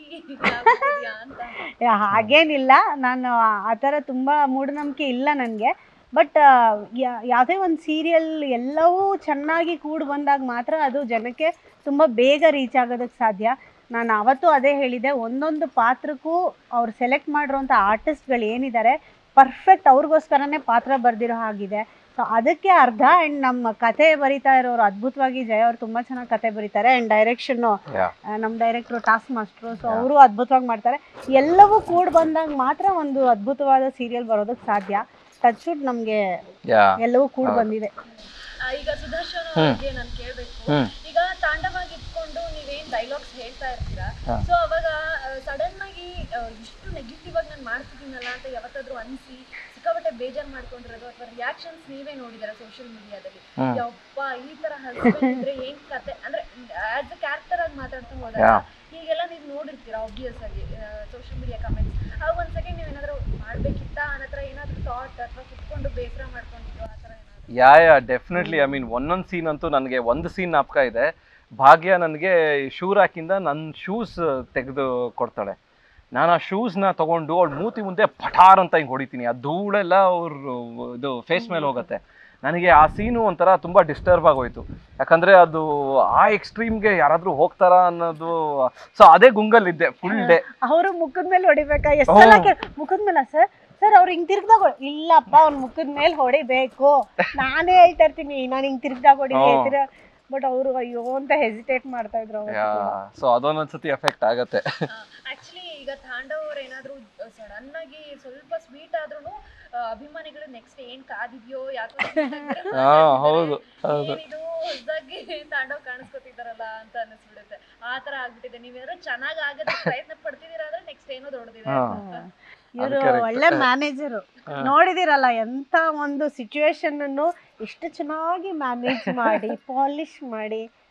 ಅಂತ ಏ, ಹಾಗೇನಿಲ್ಲ ನಾನು ಆ ಥರ ತುಂಬ ಮೂಢನಂಬಿಕೆ ಇಲ್ಲ ನನಗೆ ಬಟ್ ಯಾವುದೇ ಒಂದು ಸೀರಿಯಲ್ ಎಲ್ಲವೂ ಚೆನ್ನಾಗಿ ಕೂಡಿ ಬಂದಾಗ ಮಾತ್ರ ಅದು ಜನಕ್ಕೆ ತುಂಬ ಬೇಗ ರೀಚ್ ಆಗೋದಕ್ಕೆ ಸಾಧ್ಯ ನಾನು ಅವತ್ತು ಅದೇ ಹೇಳಿದೆ ಒಂದೊಂದು ಪಾತ್ರಕ್ಕೂ ಅವ್ರು ಸೆಲೆಕ್ಟ್ ಮಾಡಿರೋಂಥ ಆರ್ಟಿಸ್ಟ್ಗಳು ಏನಿದ್ದಾರೆ ಪರ್ಫೆಕ್ಟ್ ಅವ್ರಿಗೋಸ್ಕರನೇ ಪಾತ್ರ ಬರೆದಿರೋ ಹಾಗಿದೆ ಸೊ ಅದಕ್ಕೆ ಅರ್ಧ ಆ್ಯಂಡ್ ನಮ್ಮ ಕತೆ ಬರಿತಾ ಇರೋರು ಅದ್ಭುತವಾಗಿ ಜಯ ಅವ್ರು ತುಂಬ ಚೆನ್ನಾಗಿ ಕತೆ ಬರೀತಾರೆ ಆ್ಯಂಡ್ ಡೈರೆಕ್ಷನ್ನು Yeah. ನಮ್ಮ ಡೈರೆಕ್ಟ್ರು ಟಾಸ್ಕ್ ಮಾಸ್ಟ್ರು ಸೊ ಅವರು ಅದ್ಭುತವಾಗಿ ಮಾಡ್ತಾರೆ ಎಲ್ಲವೂ ಕೂಡಿ ಬಂದಾಗ ಮಾತ್ರ ಒಂದು ಅದ್ಭುತವಾದ ಸೀರಿಯಲ್ ಬರೋದಕ್ಕೆ ಸಾಧ್ಯ ಟಚ್ವುಡ್ ನಮಗೆ ಯಾ ಎಲ್ಲವೂ ಕೂಡಿ ಹೌದು. ಬಂದಿದೆ ಆ, ಈಗ ಸುದರ್ಶನ್ ಹ್ಮ್. ಅವ್ರಿಗೆ ನಾನು ಕೇಳ್ಬೇಕು ಹ್ಮ್. ಈಗ ತಾಂಡವಾಗಿ ಇಟ್ಕೊಂಡು ನೀವೇನ್ ಡೈಲಾಗ್ಸ್ ಹೇಳ್ತಾ ಇರ್ತೀರಾ ಹಾ. ಸೊ ಅವಾಗ ಸಡನ್ ಆಗಿ ಆ, ಇಷ್ಟು ನೆಗೆಟಿವ್ ಆಗಿ ನಾನು ಮಾಡ್ತಿದ್ದೀನಲ್ಲ ಅಂತ ಯಾವತ್ತಾದ್ರೂ ಅನ್ಸಿ ಸಿಕ್ಕಾಪಟ್ಟೆ ಬೇಜಾರ್ ಮಾಡ್ಕೊಂಡಿರೋದು ಅಥವಾ ರಿಯಾಕ್ಷನ್ಸ್ ನೀವೇ ನೋಡಿದಾರ ಸೋಷಿಯಲ್ ಮೀಡಿಯಾದಲ್ಲಿ ಹ್ಮ್. ಯಪ್ಪ ಈ ತರ ಹಸ್ಬೆಂಡ್ ಇದ್ರೆ ಏನ್ ಕತೆ ಅಂದ್ರೆ ಆಸ್ ಅ ಕ್ಯಾರೆಕ್ಟರ್ ಆಗಿ ಮಾತಾಡ್ತಾ ಹೋದಾಗ Yeah. ಹೀಗೆಲ್ಲ ನೀವು ನೋಡಿರ್ತೀರಾ ಆಬ್ವಿಯಸ್ ಆಗಿ ಸೋಷಿಯಲ್ ಮೀಡಿಯಾ ಕಮೆಂಟ್ಸ್ ಆಗ ಒಂದ್ ಸೆಕೆಂಡ್ ನೀವು ಏನಾದ್ರು ಮಾಡ್ಬೇಕಿತ್ತಾ ಅನ್ನತ್ರ ಏನಾದ್ರು ಥಾಟ್ ಅಥವಾ ಕುತ್ಕೊಂಡು ಬೇಸರ ಮಾಡ್ಕೊಂಡಿದ್ರು ಆ ಥರ ಏನಾದ್ರು ಯಾ ಯಾ ಡೆಫಿನೆಟ್ಲಿ ಐ ಮೀನ್ ಒಂದೊಂದು ಸೀನ್ ಅಂತೂ ನನಗೆ ಒಂದು ಸೀನ್ ಜ್ಞಾಪಕ ಇದೆ ಭಾಗ್ಯ ನನಗೆ ಶೂ ರ್ಯಾಕಿಂದ ನನ್ನ ಶೂಸ್ ತೆಗೆದು ಕೊಡ್ತಾಳೆ ನಾನು ಆ ಶೂಸ್ನ ತಗೊಂಡು ಅವಳ ಮೂತಿ ಮುಂದೆ ಪಠಾರ್ ಅಂತ ಹಿಂಗೆ ಹೊಡಿತೀನಿ ಆ ಧೂಳೆಲ್ಲ ಅವ್ರ ಇದು ಫೇಸ್ ಮೇಲೆ ಹೋಗುತ್ತೆ ನನಗೆ ಆ ಸೀನು ಒಂಥರ ತುಂಬ ಡಿಸ್ಟರ್ಬ್ ಆಗೋಯ್ತು ಯಾಕಂದರೆ ಅದು ಆ ಎಕ್ಸ್ಟ್ರೀಮ್ಗೆ ಯಾರಾದರೂ ಹೋಗ್ತಾರಾ ಅನ್ನೋದು ಸೊ ಅದೇ ಗುಂಗಲ್ಲಿದ್ದೆ ಫುಲ್ ಡೇ ಅವರು ಮುಖದ ಮೇಲೆ ಹೊಡಿಬೇಕಾ ಎಷ್ಟೆಲ್ಲ ಹ್ಮ್. ಕೇಳಿ ಮುಖದ ಮೇಲೆ ಸರ್ ಸರ್ ಅವ್ರು ಹಿಂಗ್ ತಿರ್ಗ್ದಾಗ ಇಲ್ಲಪ್ಪ ಅವ್ನ ಮುಖದ ಮೇಲೆ ಹೊಡಿಬೇಕು ನಾನೇ ಹೇಳ್ತಾ ಇರ್ತೀನಿ ನಾನು ಹಿಂಗ್ ತಿರ್ಗ್ದಾಗ ಹೊಡಿ ಹ್ಮ್. ಬಟ್ ಅವರು ಅಯ್ಯೋ ಅಂತ ಹೆಸಿಟೇಟ್ ಮಾಡ್ತಾ ಇದ್ರು ಅವತ್ತು ಕೂಡ. ಸೊ ಅದೊಂದೊಂದ್ಸತಿ ಎಫೆಕ್ಟ್ ಆಗುತ್ತೆ ಆಕ್ಚುಲಿ ಈಗ ತಾಂಡವ್ ಅವ್ರು ಏನಾದ್ರು ಸಡನ್ ಆಗಿ ಸ್ವಲ್ಪ ಸ್ವೀಟ್ ಆದ್ರೂ ಅಭಿಮಾನಿಗಳು ನೆಕ್ಸ್ಟ್ ಏನ್ ಕಾದಿದ್ಯೋ ಯಾಕೋ sweet ಆಗ್ತಾರೆ ಹಾ ಹೌದು ಹೌದು ಏನಿದು ಹೊಸದಾಗಿ ತಾಂಡವ್ ಕಾಣಿಸ್ಕೊತಿದಾರಲ್ಲ ಅಂತ ಅನಿಸ್ಬಿಡುತ್ತೆ ಆ ತರ ಆಗ್ಬಿಟ್ಟಿದೆ ನೀವೇನಾದ್ರು ಚೆನ್ನಾಗ್ ಆಗೋದಕ್ಕೆ ಪ್ರಯತ್ನ ಪಡ್ತಿದೀರಾ ಅಂದ್ರೆ ನೆಕ್ಸ್ಟ್ ಏನೋ ದೊಡ್ಡದಿದೆ ಹಾ. ಅಂತ. ಇವರು correct. ಒಳ್ಳೆ ಮ್ಯಾನೇಜರು ಹಾ. ನೋಡಿದಿರಲ್ಲ ಎಂತ ಒಂದು ಸಿಚುವೇಶನ್ ಅನ್ನು ಎಷ್ಟು ಚೆನ್ನಾಗಿ ಮ್ಯಾನೇಜ್ ಮಾಡಿ ಪಾಲಿಶ್ ಮಾಡಿ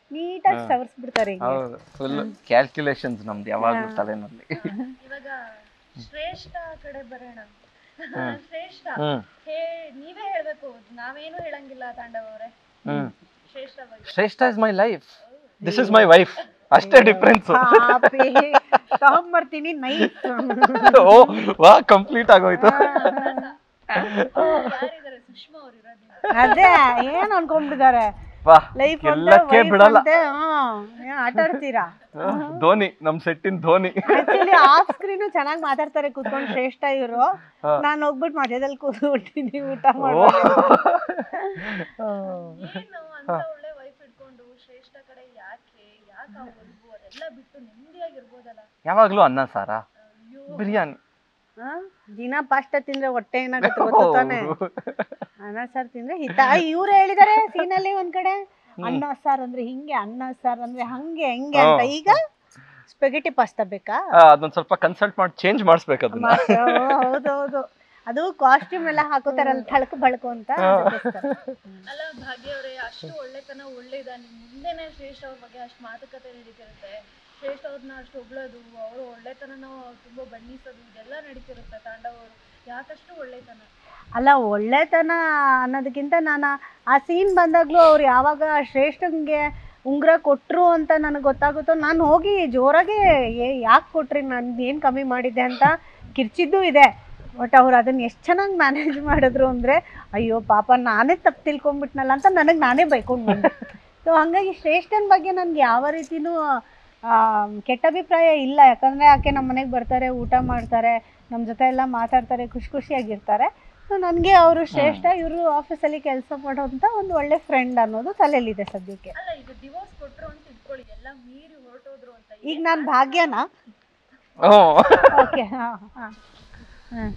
ನೀಟಾಗಿ ಹಾ. ಸವರ್ಸ್ಬಿಡ್ತಾರೆ ಹಿಂಗೆ ಹೌದು ಫುಲ್ ಕ್ಯಾಲ್ಕುಲೇಷನ್ಸ್ ನಮ್ದು ಯಾವಾಗ್ಲೂ ತಲೆನಲ್ಲಿ ಇವಾಗ ಶ್ರೇಷ್ಠ ಕಡೆ ಬರೋಣ ಹ್ಮ್. ಶ್ರೇಷ್ಠ ಹ್ಮ್ ಹೇ ನೀವೇ ಹೇಳ್ಬೇಕು ನಾವೇನು ಹೇಳಂಗಿಲ್ಲ ತಾಂಡವ್ ಅವರೇ ಹ್ಮ್ ಶ್ರೇಷ್ಠ ಬಗ್ಗೆ Shreshtha is my life this is my wife ಅಷ್ಟೇ ಡಿಫ್ರೆನ್ಸ್ ಪಾಪಿ ತಗೊಂಬರ್ತೀನಿ ನೈಟ್ ಓ ವಾ ಕಂಪ್ಲೀಟ್ ಆಗೋಯ್ತು ಯಾರಿದ್ದಾರೆ ಸುಷ್ಮಾ ಅವ್ರು ಇರೋದು ಅದೇ ಏನ್ ಅನ್ಕೊಂಡ್ಬಿಟ್ಟಿದ್ದಾರೆ ವಾ ಲೈಫ್ ಎಲ್ಲಕ್ಕೆ ಬಿಡಲ್ಲ ಆಟ ಆಡ್ತೀರಾ ಧೋನಿ ನಮ್ ಸೆಟ್ಟಿನ ಧೋನಿ ಆಕ್ಚುಲಿ ಆಫ್ ಸ್ಕ್ರೀನ್ ಚೆನ್ನಾಗಿ ಮಾತಾಡ್ತಾರೆ ಕೂತ್ಕೊಂಡು ಶ್ರೇಷ್ಠ ಇವರು ಹಾ. ನಾನು ಹೋಗ್ಬಿಟ್ಟು ಮಧ್ಯದಲ್ಲಿ ಕೂತ್ಬಿಟ್ಟಿನಿ ಊಟ ಓ ಮಾಡಿ ಏನು ಅಂತ ಒಳ್ಳೆ ವೈಫ್ ಇಟ್ಕೊಂಡು ಶ್ರೇಷ್ಠ ಕಡೆ ಯಾಕೆ ಯಾಕೆ ಆ ಒಲ್ಬು ಅದೆಲ್ಲ ಬಿಟ್ಟು ನೆಮ್ಮದಿಯಾಗಿರ್ಬೋದಲ್ಲ ಯಾವಾಗ್ಲೂ ಅನ್ನ ಸಾರ ಅಯ್ಯೋ ಬಿರಿಯಾನಿ ಹಾ? ದಿನ ಪಾಸ್ಟ ತಿಂದ್ರೆ ಹೊಟ್ಟೆ ಏನಾಗುತ್ತೆ ಗೊತ್ತು ತಾನೆ ಅನ್ನ ಸಾರ್ ತಿಂದ್ರೆ ಹಿತ ಇವ್ರು ಹೇಳಿದಾರೆ ಸೀನಲ್ಲಿ ಒಂದ್ ಕಡೆ ಅನ್ನ ಸಾರ್ ಅಂದ್ರೆ ಹಿಂಗೆ ಅನ್ನ ಸಾರ್ ಅಂದ್ರೆ ಹಂಗೆ ಹೆಂಗೆ ಅಂತ ಹಾ. ಈಗ ಸ್ಪೆಗೆಟಿ ಪಾಸ್ತಾ ಬೇಕಾ ಆ, ಅದೊಂದ್ ಸ್ವಲ್ಪ ಕನ್ಸಲ್ಟ್ ಮಾಡಿ ಚೇಂಜ್ ಮಾಡಿಸ್ಬೇಕು ಅದನ್ನ ಹೌದೌದು ಅದು ಕಾಸ್ಟ್ಯೂಮ್ ಎಲ್ಲ ಹಾಕೋತಾರಲ್ಲ ತಳಕು ಬಳಕು ಅಂತ ಅದಕ್ಕೋಸ್ಕರ. ಅಲ್ಲ ಭಾಗ್ಯ ಅವರೇ ಅಷ್ಟು ಒಳ್ಳೆತನ ಒಳ್ಳೇದ ನಿಮ್ ಮುಂದೆನೆ ಶ್ರೇಷ್ಠ ಅವ್ರ ಬಗ್ಗೆ ಅಷ್ಟು ಮಾತುಕತೆ ನಡೀತಿರುತ್ತೆ ಶ್ರೇಷ್ಠ ಅವ್ರನ್ನ ಅಷ್ಟು ಹೊಗಳೋದು ಅವರು ಒಳ್ಳೆತನ ತುಂಬಾ ಬಣ್ಣಿಸೋದು ಇದೆಲ್ಲ ನಡೀತಿರುತ್ತೆ ತಾಂಡವ್ ಅವರು ಯಾಕಷ್ಟು ಒಳ್ಳೆತನ ಅಲ್ಲ ಒಳ್ಳೆತನ ಅನ್ನೋದಕ್ಕಿಂತ ನಾನು ಆ ಸೀನ್ ಬಂದಾಗ್ಲೂ ಅವ್ರು ಯಾವಾಗ ಶ್ರೇಷ್ಠಂಗೆ ಉಂಗುರ ಕೊಟ್ರು ಅಂತ ನನಗೆ ಗೊತ್ತಾಗುತ್ತೋ ನಾನು ಹೋಗಿ ಜೋರಾಗಿ ಯಾಕೆ ಕೊಟ್ರಿ ನಾನು ಏನು ಕಮ್ಮಿ ಮಾಡಿದ್ದೆ ಅಂತ ಕಿರ್ಚಿದ್ದು ಇದೆ ಬಟ್ ಅವ್ರು ಅದನ್ನ ಎಷ್ಟು ಚೆನ್ನಾಗಿ ಮ್ಯಾನೇಜ್ ಮಾಡಿದ್ರು ಅಂದರೆ ಅಯ್ಯೋ ಪಾಪ ನಾನೇ ತಪ್ಪು ತಿಳ್ಕೊಂಬಿಟ್ನಲ್ಲ ಅಂತ ನನಗೆ ನಾನೇ ಬೈಕೊಂಡು ಬಂದೆ ಸೊ ಹಾಗಾಗಿ ಶ್ರೇಷ್ಠನ ಬಗ್ಗೆ ನನಗೆ ಯಾವ ರೀತಿನೂ ಆ, ಕೆಟ್ಟ ಅಭಿಪ್ರಾಯ ಇಲ್ಲ ಯಾಕಂದರೆ ಆಕೆ ನಮ್ಮ ಮನೆಗೆ ಬರ್ತಾರೆ ಊಟ ಮಾಡ್ತಾರೆ ನಮ್ಮ ಜೊತೆ ಎಲ್ಲ ಮಾತಾಡ್ತಾರೆ ಖುಷಿ ಖುಷಿಯಾಗಿರ್ತಾರೆ ಸೊ ನನಗೆ ಅವರು ಶ್ರೇಷ್ಠ ಇವರು ಆಫೀಸಲ್ಲಿ ಕೆಲಸ ಮಾಡೋಂಥ ಒಂದು ಒಳ್ಳೆ ಫ್ರೆಂಡ್ ಅನ್ನೋದು ತಲೆಯಲ್ಲಿದೆ ಸದ್ಯಕ್ಕೆ ಅಲ್ಲ ಈಗ ಡಿವೋರ್ಸ್ ಕೊಟ್ರು ಅಂತ ಇಟ್ಕೊಳ್ಳಿ ಎಲ್ಲ ಮೀರಿ ಹೊರಟೋದ್ರು ಅಂತ ಈಗ ನಾನು ಭಾಗ್ಯನಾ ಹ್ಮ್ ಓಕೆ ಹಾಂ ಹಾಂ ಹಾಂ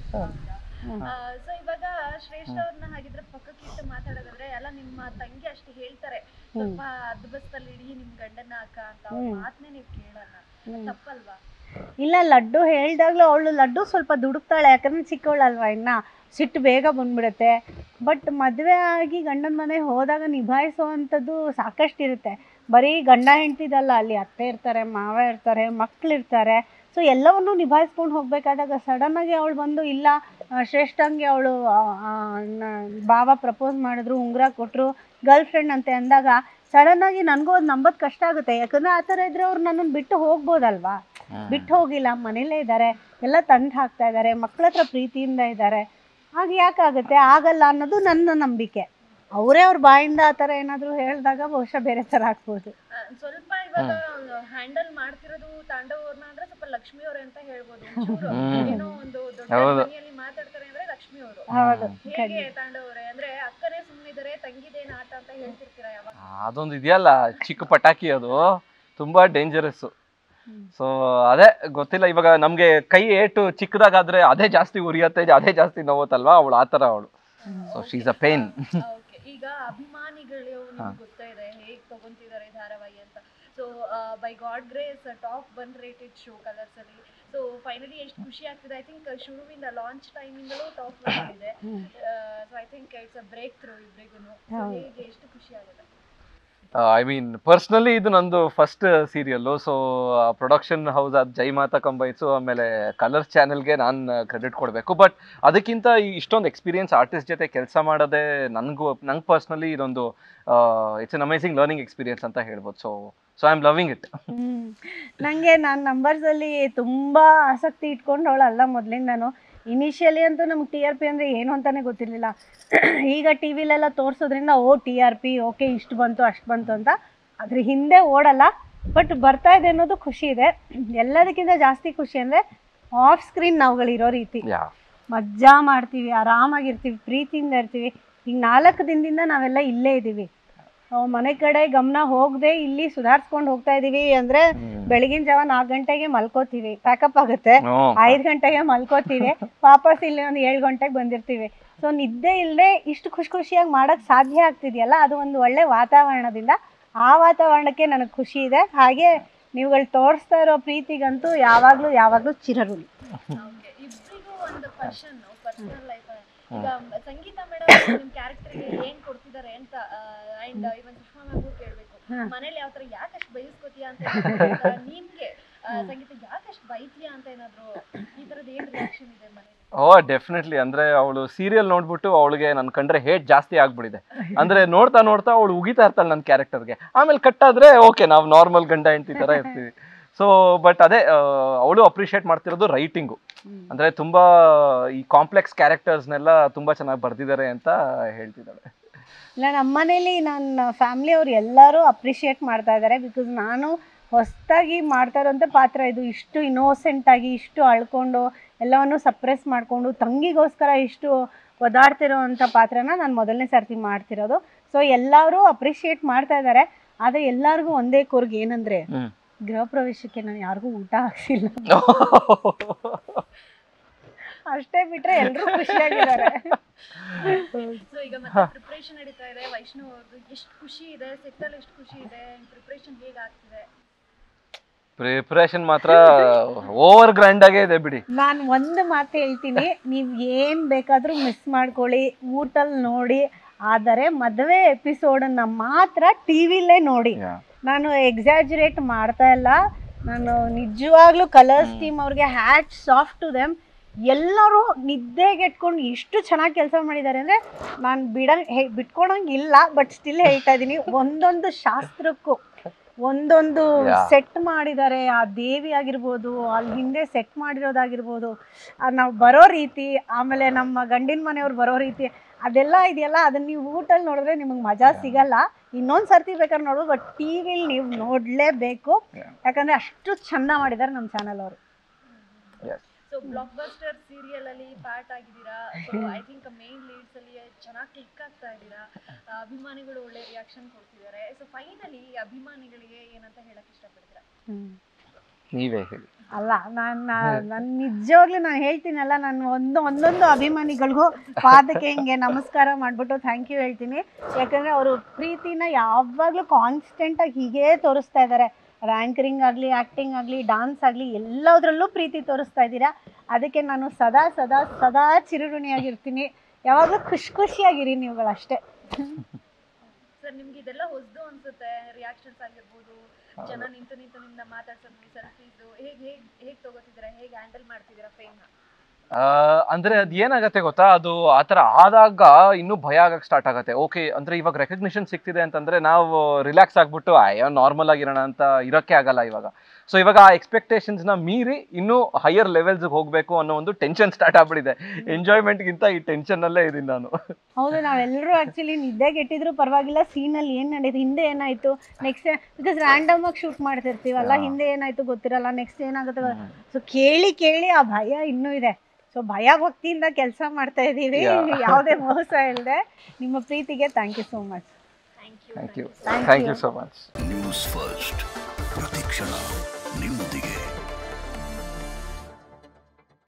ಸೊ ಇವಾಗ ಶ್ರೇಷ್ಠ ಅವ್ರನ್ನ ಹಾಗಿದ್ರೆ ಪಕ್ಕಕ್ಕೆ ಇಟ್ಟು ಮಾತಾಡೋದಾದ್ರೆ ಎಲ್ಲ ನಿಮ್ಮ ತಂಗಿ ಅಷ್ಟು ಹೇಳ್ತಾರೆ ಸ್ವಲ್ಪ ಅದ್ಬಸ್ತಲ್ಲಿ ಇಡಿ ನಿಮ್ ಗಂಡನ ಅಕ್ಕ ಅಂತ ಅವ್ರ ಹ್ಮ್. ಮಾತನ್ನೇ ನೀವು ಕೇಳಲ್ಲ ಹ್ಮ್. ತಪ್ಪಲ್ವಾ ಇಲ್ಲ ಲಡ್ಡು ಹೇಳ್ದಾಗ್ಲೂ ಅವಳು ಲಡ್ಡು ಸ್ವಲ್ಪ ದುಡುಕ್ತಾಳೆ ಯಾಕಂದ್ರೆ ಚಿಕ್ಕವಳಲ್ವಾ ಇನ್ನ ಸಿಟ್ಟು ಬೇಗ ಬಂದ್ಬಿಡುತ್ತೆ ಬಟ್ ಮದುವೆ ಆಗಿ ಗಂಡನ ಮನೆ ಹೋದಾಗ ನಿಭಾಯಿಸೋವಂಥದ್ದು ಸಾಕಷ್ಟು ಇರುತ್ತೆ ಬರೀ ಗಂಡ ಹೆಂಡ್ತಿದಲ್ಲ ಅಲ್ಲಿ ಅತ್ತೆ ಇರ್ತಾರೆ ಮಾವ ಇರ್ತಾರೆ ಮಕ್ಳಿರ್ತಾರೆ ಸೊ ಎಲ್ಲವನ್ನೂ ನಿಭಾಯಿಸ್ಕೊಂಡು ಹೋಗ್ಬೇಕಾದಾಗ ಸಡನ್ನಾಗಿ ಅವಳು ಬಂದು ಇಲ್ಲ ಆ, ಶ್ರೇಷ್ಠಂಗೆ ಅವಳು ಬಾವ ಪ್ರಪೋಸ್ ಮಾಡಿದ್ರು ಉಂಗುರ ಕೊಟ್ಟರು ಗರ್ಲ್ ಫ್ರೆಂಡ್ ಅಂತೆ ಅಂದಾಗ ಸಡನ್ನಾಗಿ ನನಗೂ ಅದು ನಂಬೋದು ಕಷ್ಟ ಆಗುತ್ತೆ ಯಾಕಂದ್ರೆ ಆ ಥರ ಇದ್ರೆ ಅವ್ರು ನನ್ನನ್ನು ಬಿಟ್ಟು ಹೋಗ್ಬೋದಲ್ವಾ ಬಿಟ್ಟು ಹೋಗಿಲ್ಲ ಮನೇಲೇ ಇದ್ದಾರೆ ಎಲ್ಲ ತಂದು ಹಾಕ್ತಾ ಇದ್ದಾರೆ ಮಕ್ಕಳ ಹತ್ರ ಪ್ರೀತಿಯಿಂದ ಇದ್ದಾರೆ ಹಾಗೆ ಯಾಕಾಗುತ್ತೆ ಆಗಲ್ಲ ಅನ್ನೋದು ನನ್ನ ನಂಬಿಕೆ ಅವರೇ ಅವ್ರ ಬಾಯಿಂದ ಆ ಥರ ಏನಾದರೂ ಹೇಳಿದಾಗ ಬಹುಶಃ ಬೇರೆ ಥರ ಆಗ್ಬೋದು ಆ, ಸ್ವಲ್ಪ ಇವಾಗ ಹ್ಯಾಂಡಲ್ ಮಾಡ್ತಿರೋದು ತಾಂಡವ್ ಅವ್ರನ್ನ ಅಂದ್ರೆ ಸ್ವಲ್ಪ ಲಕ್ಷ್ಮಿ ಅವ್ರೆ ಅಂತ ಹೇಳ್ಬೋದು ಒಂಚೂರು ಹ್ಮ್. ಏನೋ ಒಂದು ದೊಡ್ಡ ಹೌದು. ಮನೆಯಲ್ಲಿ ಮಾತಾಡ್ತಾರೆ ಅಂದ್ರೆ ಲಕ್ಷ್ಮಿ ಅವರು ಹೌದು ಹೇಗೆ ತಾಂಡವ್ ಅವ್ರೆ ಅಂದ್ರೆ ಅಕ್ಕನೇ ಸುಮ್ಮನಿದ್ದಾರೆ ತಂಗಿದೇನ್ ಆಟ ಅಂತ ಹೇಳ್ತಿರ್ತೀರಾ ಯಾವಾಗ ಅದೊಂದು ಇದೆಯಲ್ಲ ಚಿಕ್ಕ ಪಟಾಕಿ ಅದು ತುಂಬಾ ಡೇಂಜರಸ್ ಹ್ಮ್. ಸೊ ಅದೇ ಗೊತ್ತಿಲ್ಲ ಇವಾಗ ನಮ್ಗೆ ಕೈ ಏಟು ಚಿಕ್ಕದಾಗಾದ್ರೆ ಅದೇ ಜಾಸ್ತಿ ಉರಿಯತ್ತೆ ಅದೇ ಜಾಸ್ತಿ ನೋವುತ್ತಲ್ವಾ ಅವಳು ಆತರ ಅವಳು so she's a pain okay ಈಗ ಅಭಿಮಾನಿಗಳು ನಿಮ್ಗೆ ಗೊತ್ತಾ ಇದೆ ಹೇಗ್ ತಗೊಂತಿದ್ದಾರೆ ಧಾರಾವಾಹಿ ಅಂತ so by god grace top one rated show Colors ಅಲ್ಲಿ ಸೊ ಫೈನಲಿ ಎಷ್ಟು ಖುಷಿ ಆಗ್ತಿದೆ ಐ ಥಿಂಕ್ ಶುರುವಿಂದ ಲಾಂಚ್ ಟೈಮಿಂದಲೂ ಟಾಪ್ ಒನ್ ಇದೆ hmm. So I think it's a breakthrough ಇಬ್ರಿಗೂ ಹೌದು. ಹೇಗೆ ಎಷ್ಟು ಖುಷಿ ಆಗುತ್ತೆ ಐ ಮೀನ್ ಪರ್ಸ್ನಲಿ ಇದು ನಂದು first serial so production house ಅದು ಜೈ ಮಾತಾ ಕಂಬೈನ್ಸು ಆಮೇಲೆ ಕಲರ್ಸ್ ಚಾನೆಲ್ಗೆ ನಾನು ಕ್ರೆಡಿಟ್ ಕೊಡಬೇಕು ಬಟ್ ಅದಕ್ಕಿಂತ ಈ ಇಷ್ಟೊಂದು ಎಕ್ಸ್ಪೀರಿಯನ್ಸ್ ಆರ್ಟಿಸ್ಟ್ ಜೊತೆ ಕೆಲಸ ಮಾಡೋದೇ ನನಗೂ ನಂಗೆ ಪರ್ಸ್ನಲಿ ಇದೊಂದು it's an amazing learning experience ಅಂತ ಹೇಳ್ಬೋದು so so I am loving it hmm. ನಂಗೆ ನಾನು ನಂಬರ್ಸಲ್ಲಿ ತುಂಬ ಆಸಕ್ತಿ ಇಟ್ಕೊಂಡವಳು ಅಲ್ಲ ಮೊದಲಿಂದನು ಇನಿಷಿಯಲಿ ಅಂತೂ ನಮ್ಗೆ ಟಿ ಆರ್ ಪಿ ಅಂದರೆ ಏನು ಅಂತಲೇ ಗೊತ್ತಿರಲಿಲ್ಲ ಈಗ ಟಿ ವಿಲೆಲ್ಲ ತೋರಿಸೋದ್ರಿಂದ oh T R P okay ಇಷ್ಟು ಬಂತು ಅಷ್ಟು ಬಂತು ಅಂತ ಅದ್ರ ಹಿಂದೆ ಓಡಲ್ಲ ಬಟ್ ಬರ್ತಾ ಇದೆ ಅನ್ನೋದು ಖುಷಿ ಇದೆ ಎಲ್ಲದಕ್ಕಿಂತ ಜಾಸ್ತಿ ಖುಷಿ ಅಂದರೆ ಆಫ್ ಸ್ಕ್ರೀನ್ ನಾವುಗಳಿರೋ ರೀತಿ ಯಾ ಮಜಾ ಮಾಡ್ತೀವಿ ಆರಾಮಾಗಿರ್ತೀವಿ ಪ್ರೀತಿಯಿಂದ ಇರ್ತೀವಿ ಈಗ ನಾಲ್ಕು ದಿನದಿಂದ ನಾವೆಲ್ಲ ಇಲ್ಲೇ ಇದ್ದೀವಿ ನಾವು ಮನೆ ಕಡೆ ಗಮನ ಹೋಗದೆ ಇಲ್ಲಿ ಸುಧಾರಿಸ್ಕೊಂಡು ಹೋಗ್ತಾ ಇದೀವಿ ಅಂದ್ರೆ ಬೆಳಗಿನ ಜಾವ ನಾಲ್ಕು ಗಂಟೆಗೆ ಮಲ್ಕೋತೀವಿ ಪ್ಯಾಕಪ್ ಆಗುತ್ತೆ ಐದು ಗಂಟೆಗೆ ಮಲ್ಕೋತೀವಿ ವಾಪಸ್ ಇಲ್ಲಿ ಒಂದು ಏಳು ಗಂಟೆಗೆ ಬಂದಿರ್ತೀವಿ ಸೊ ನಿದ್ದೆ ಇಲ್ಲದೆ ಇಷ್ಟು ಖುಷಿ ಖುಷಿಯಾಗಿ ಮಾಡೋಕ್ಕೆ ಸಾಧ್ಯ ಆಗ್ತಿದೆಯಲ್ಲ ಅದು ಒಂದು ಒಳ್ಳೆ ವಾತಾವರಣದಿಂದ ಆ ವಾತಾವರಣಕ್ಕೆ ನನಗೆ ಖುಷಿ ಇದೆ ಹಾಗೆ ನೀವುಗಳು ತೋರಿಸ್ತಾ ಇರೋ ಪ್ರೀತಿಗಂತೂ ಯಾವಾಗಲೂ ಯಾವಾಗಲೂ ಚಿರಋಣಿ ಓಕೆ ಇಬ್ರಿಗೂ ಒಂದು ಕ್ವಶನ್ ಪರ್ಸನಲ್ ಲೈಫ್ ಈಗ ಸಂಗೀತ ಮೇಡಮ್ ನಿಮ್ ಕ್ಯಾರೆಕ್ಟರ್ಗೆ ಏನ್ ಕೊಡ್ತಿದ್ದಾರೆ ಅಂತ ಅಂಡ್ ಇವನ್ ಸುಷ್ಮಾ ಮ್ಯಾಮ್ಗೂ ಕೇಳ್ಬೇಕು ಮನೇಲಿ ಯಾವ ತರ ಯಾಕಷ್ಟು ಬೈಸ್ಕೋತೀಯ ಅಂತ ಏನಾದ್ರು ನಿಮ್ಗೆ ಆ, ಸಂಗೀತ ಯಾಕಷ್ಟು ಬೈತೀಯ ಅಂತ ಏನಾದ್ರು ಈ ತರದ್ ಏನ್ ರಿಯಾಕ್ಷನ್ ಇದೆ ಮನೇಲಿ ಓ ಡೆಫಿನೆಟ್ಲಿ ಅಂದ್ರೆ ಅವಳು ಸೀರಿಯಲ್ ನೋಡ್ಬಿಟ್ಟು ಅವಳಿಗೆ ನನ್ ಕಂಡ್ರೆ ಹೇಟ್ ಜಾಸ್ತಿ ಆಗ್ಬಿಟ್ಟಿದೆ ಅಂದ್ರೆ ನೋಡ್ತಾ ನೋಡ್ತಾ ಅವಳು ಉಗಿತಾ ಇರ್ತಾಳೆ ನನ್ನ ಕ್ಯಾರೆಕ್ಟರ್ಗೆ ಆಮೇಲೆ ಕಟ್ ಆದ್ರೆ ಓಕೆ ನಾವು ನಾರ್ಮಲ್ ಗಂಡ ಹೆಂಡತಿ ತರ ಇರ್ತೀವಿ ಸೊ ಬಟ್ ಅದೇ ಅವಳು ಅಪ್ರಿಷಿಯೇಟ್ ಮಾಡ್ತಿರೋದು ರೈಟಿಂಗು ಅಂದ್ರೆ ತುಂಬಾ ಈ ಕಾಂಪ್ಲೆಕ್ಸ್ ಕ್ಯಾರೆಕ್ಟರ್ಸ್ನೆಲ್ಲ ತುಂಬಾ ಚೆನ್ನಾಗಿ ಬರ್ದಿದ್ದಾರೆ ಅಂತ ಹೇಳ್ತಿದ್ದಾಳೆ ಇಲ್ಲ ನಮ್ಮ ಮನೇಲಿ ನನ್ನ ಫ್ಯಾಮಿಲಿ ಅವ್ರು ಎಲ್ಲರೂ ಅಪ್ರಿಷಿಯೇಟ್ ಮಾಡ್ತಾ ಇದ್ದಾರೆ ಬಿಕಾಸ್ ನಾನು ಹೊಸದಾಗಿ ಮಾಡ್ತಾ ಇರೋಂಥ ಪಾತ್ರ ಇದು ಇಷ್ಟು ಇನ್ನೋಸೆಂಟ್ ಆಗಿ ಇಷ್ಟು ಅಳ್ಕೊಂಡು ಎಲ್ಲವನ್ನು ಸಪ್ರೆಸ್ ಮಾಡಿಕೊಂಡು ತಂಗಿಗೋಸ್ಕರ ಇಷ್ಟು ಒದಾಡ್ತಿರೋ ಅಂಥ ಪಾತ್ರನ ನಾನು ಮೊದಲನೇ ಸರ್ತಿ ಮಾಡ್ತಿರೋದು ಸೊ ಎಲ್ಲರೂ ಅಪ್ರಿಷಿಯೇಟ್ ಮಾಡ್ತಾ ಇದ್ದಾರೆ ಆದರೆ ಎಲ್ಲರಿಗೂ ಒಂದೇ ಕೋರ್ಗ್ ಏನಂದರೆ ಹ್ಮ್ ಗೃಹ ಪ್ರವೇಶಕ್ಕೆ ನಾನು ಯಾರಿಗೂ ಊಟ ಹಾಕ್ಸಿಲ್ಲ ಅಷ್ಟೇ ಬಿಟ್ರೆ ಎಲ್ಲರೂ ಖುಷಿಯಾಗಿದ್ದಾರೆ ಸೊ ಈಗ ಮತ್ತೆ ಪ್ರಿಪರೇಷನ್ ನಡೀತಾ ಇದೆ ವೈಷ್ಣವ್ ಅವ್ರದ್ದು ಎಷ್ಟು ಖುಷಿ ಇದೆ ಸೆಟ್ ಅಲ್ಲಿ ಎಷ್ಟು ಖುಷಿ ಇದೆ ಪ್ರಿಪರೇಷನ್ ಹೇಗೆ ಆಗ್ತಿದೆ ಪ್ರಿಪ್ರೇಷನ್ ಮಾತ್ರ ಓವರ್ ಗ್ರ್ಯಾಂಡ್ ಆಗೇ ಇದೆ ಬಿಡಿ ನಾನು ಒಂದು ಮಾತು ಹೇಳ್ತೀನಿ ನೀವು ಏನು ಬೇಕಾದರೂ ಮಿಸ್ ಮಾಡ್ಕೊಳ್ಳಿ ಊಟಲ್ಲಿ ನೋಡಿ ಆದರೆ ಮದುವೆ ಎಪಿಸೋಡನ್ನು ಮಾತ್ರ ಟಿ ವಿಲೇ ನೋಡಿ ನಾನು ಎಕ್ಸಾಜುರೇಟ್ ಮಾಡ್ತಾ ಇಲ್ಲ ನಾನು ನಿಜವಾಗ್ಲೂ ಕಲರ್ಸ್ ಟೀಮ್ ಅವ್ರಿಗೆ ಹ್ಯಾಟ್ ಸಾಫ್ಟ್ ಟು ದೆಮ್ ಎಲ್ಲರೂ ನಿದ್ದೆಗೆಟ್ಕೊಂಡು ಎಷ್ಟು ಚೆನ್ನಾಗಿ ಕೆಲಸ ಮಾಡಿದ್ದಾರೆ ಅಂದರೆ ನಾನು ಬಿಡ ಹೇ ಬಿಟ್ಕೊಳಂಗಿಲ್ಲ ಬಟ್ ಸ್ಟಿಲ್ ಹೇಳ್ತಾ ಇದ್ದೀನಿ ಒಂದೊಂದು ಶಾಸ್ತ್ರಕ್ಕೂ ಒಂದೊಂದು Yeah. ಸೆಟ್ ಮಾಡಿದ್ದಾರೆ ಆ ದೇವಿ ಆಗಿರ್ಬೋದು ಅಲ್ಲಿ ಹಿಂದೆ ಸೆಟ್ ಮಾಡಿರೋದಾಗಿರ್ಬೋದು ನಾವು ಬರೋ ರೀತಿ ಆಮೇಲೆ ನಮ್ಮ ಗಂಡಿನ ಮನೆಯವ್ರು ಬರೋ ರೀತಿ ಅದೆಲ್ಲ ಇದೆಯಲ್ಲ ಅದನ್ನ ನೀವು ಊಟಲ್ಲಿ ನೋಡಿದ್ರೆ ನಿಮಗೆ ಮಜಾ ಸಿಗಲ್ಲ ಇನ್ನೊಂದು ಸರ್ತಿ ಬೇಕಾದ್ರೆ ನೋಡು ಬಟ್ ಟಿ ವಿಲಿ ನೀವು ನೋಡಲೇಬೇಕು Yeah. ಯಾಕಂದ್ರೆ ಅಷ್ಟು ಚಂದ ಮಾಡಿದ್ದಾರೆ ನಮ್ಮ ಚಾನಲ್ ಅವರು ಸೊ ಬ್ಲಾಕ್ ಬಸ್ಟರ್ ಸೀರಿಯಲ್ ಅಲ್ಲಿ ಪಾರ್ಟ್ ಆಗಿದ್ದೀರಾ so I think main leads ಅಲ್ಲಿ ಚೆನ್ನಾಗಿ ಕ್ಲಿಕ್ ಆಗ್ತಾ ಇದ್ದೀರಾ ಆ, ಅಭಿಮಾನಿಗಳು ಒಳ್ಳೆ ರಿಯಾಕ್ಷನ್ ಕೊಡ್ತಿದ್ದಾರೆ ಸೊ ಫೈನಲಿ ಅಭಿಮಾನಿಗಳಿಗೆ ಏನಂತ ಹೇಳಕ್ ಇಷ್ಟಪಡ್ತೀರಾ ನೀವೇ ಹೇಳಿ ಅಲ್ಲ ನಾನು ನಾನು ನಿಜವಾಗ್ಲೂ ನಾನು ಹೇಳ್ತೀನಲ್ಲ ನಾನು ಒಂದು ಒಂದೊಂದು ಅಭಿಮಾನಿಗಳಿಗೂ ಪಾದಕ್ಕೆ ಹಿಂಗೆ ನಮಸ್ಕಾರ ಮಾಡಿಬಿಟ್ಟು ಥ್ಯಾಂಕ್ ಯು ಹೇಳ್ತೀನಿ ಯಾಕಂದರೆ ಅವರು ಪ್ರೀತಿನ ಯಾವಾಗಲೂ ಕಾನ್ಸ್ಟೆಂಟಾಗಿ ಹೀಗೇ ತೋರಿಸ್ತಾ ಇದ್ದಾರೆ ರ್ಯಾಂಕರಿಂಗ್ ಆಗಲಿ ಆ್ಯಕ್ಟಿಂಗ್ ಆಗಲಿ ಡಾನ್ಸ್ ಆಗಲಿ ಎಲ್ಲದರಲ್ಲೂ ಪ್ರೀತಿ ತೋರಿಸ್ತಾ ಇದ್ದೀರಾ ಅದಕ್ಕೆ ನಾನು ಸದಾ ಸದಾ ಸದಾ ಚಿರಋಣಿಯಾಗಿರ್ತೀನಿ ಯಾವಾಗಲೂ ಖುಷಿ ಖುಷಿಯಾಗಿರಿ ನೀವುಗಳು ಅಷ್ಟೇ ಸರ್ ನಿಮ್ಗೆ ಇದೆಲ್ಲ ಹೊಸದು ಅನ್ಸುತ್ತೆ ರಿಯಾಕ್ಷನ್ಸ್ ಆಗಿರ್ಬೋದು ಜನ ನಿಂತು ನಿಂತು ನಿಮ್ನ ಮಾತಾಡ್ಸೋದು ಸೆಲ್ಫೀಸು ಹೇಗೆ ಹೇಗೆ ಹೇಗೆ ತಗೋತಿದ್ದೀರಾ ಹೇಗೆ ಹ್ಯಾಂಡಲ್ ಮಾಡ್ತಿದ್ದೀರಾ ಫೇಮ್ನ ಆ, ಅಂದ್ರೆ ಅದ್ ಏನಾಗತ್ತೆ ಗೊತ್ತಾ ಅದು ಆತರ ಆದಾಗ ಇನ್ನೂ ಭಯ ಆಗಕ್ ಸ್ಟಾರ್ಟ್ ಆಗತ್ತೆ ಓಕೆ ಅಂದ್ರೆ ಇವಾಗ ರೆಕಗ್ನಿಷನ್ ಸಿಗ್ತಿದೆ ಅಂತಂದ್ರೆ ನಾವು ರಿಲ್ಯಾಕ್ಸ್ ಆಗ್ಬಿಟ್ಟು ಅಯ್ಯೋ ನಾರ್ಮಲ್ ಆಗಿರೋಣ ಅಂತ ಇರೋಕ್ಕೆ ಆಗಲ್ಲ ಇವಾಗ ಸೊ ಇವಾಗ ಆ ಎಕ್ಸ್ಪೆಕ್ಟೇಷನ್ಸ್ ನ ಮೀರಿ ಇನ್ನೂ ಹೈಯರ್ ಲೆವೆಲ್ಸ್ ಹೋಗ್ಬೇಕು ಅನ್ನೋ ಒಂದು ಟೆನ್ಷನ್ ಸ್ಟಾರ್ಟ್ ಆಗ್ಬಿಟ್ಟಿದೆ ಎಂಜಾಯ್ಮೆಂಟ್ ಗಿಂತ ಈ ಟೆನ್ಷನ್ ಅಲ್ಲೇ ಇದೀನಿ ನಾನು ಹೌದು ನಾವೆಲ್ಲರೂ ಆ್ಯಕ್ಚುಲಿ ನಿದ್ದೆಗೆಟ್ಟಿದ್ರು ಪರವಾಗಿಲ್ಲ ಸೀನಲ್ಲಿ ಏನು ನಡೀತು ಹಿಂದೆ ಏನಾಯಿತು ನೆಕ್ಸ್ಟ್ ಬಿಕಾಸ್ ರ್ಯಾಂಡಮ್ ಆಗಿ ಶೂಟ್ ಮಾಡ್ತಿರ್ತೀವಲ್ಲ Yeah. ಹಿಂದೆ ಏನಾಯಿತು ಗೊತ್ತಿರಲ್ಲ ನೆಕ್ಸ್ಟ್ ಏನಾಗುತ್ತೆ ಸೊ ಕೇಳಿ ಕೇಳಿ ಆ ಭಯ ಇನ್ನೂ ಇದೆ ಸೊ ಭಯ ಭಕ್ತಿಯಿಂದ ಕೆಲಸ ಮಾಡ್ತಾ ಇದ್ದೀವಿ Yeah. ಯಾವುದೇ ಮೋಸ ಇಲ್ಲದೆ ನಿಮ್ಮ ಪ್ರೀತಿಗೆ thank you so much thank you thank you Thank thank you. You so much news first ಪ್ರತಿಕ್ಷಣ ನಿಮ್ಮೊಂದಿಗೆ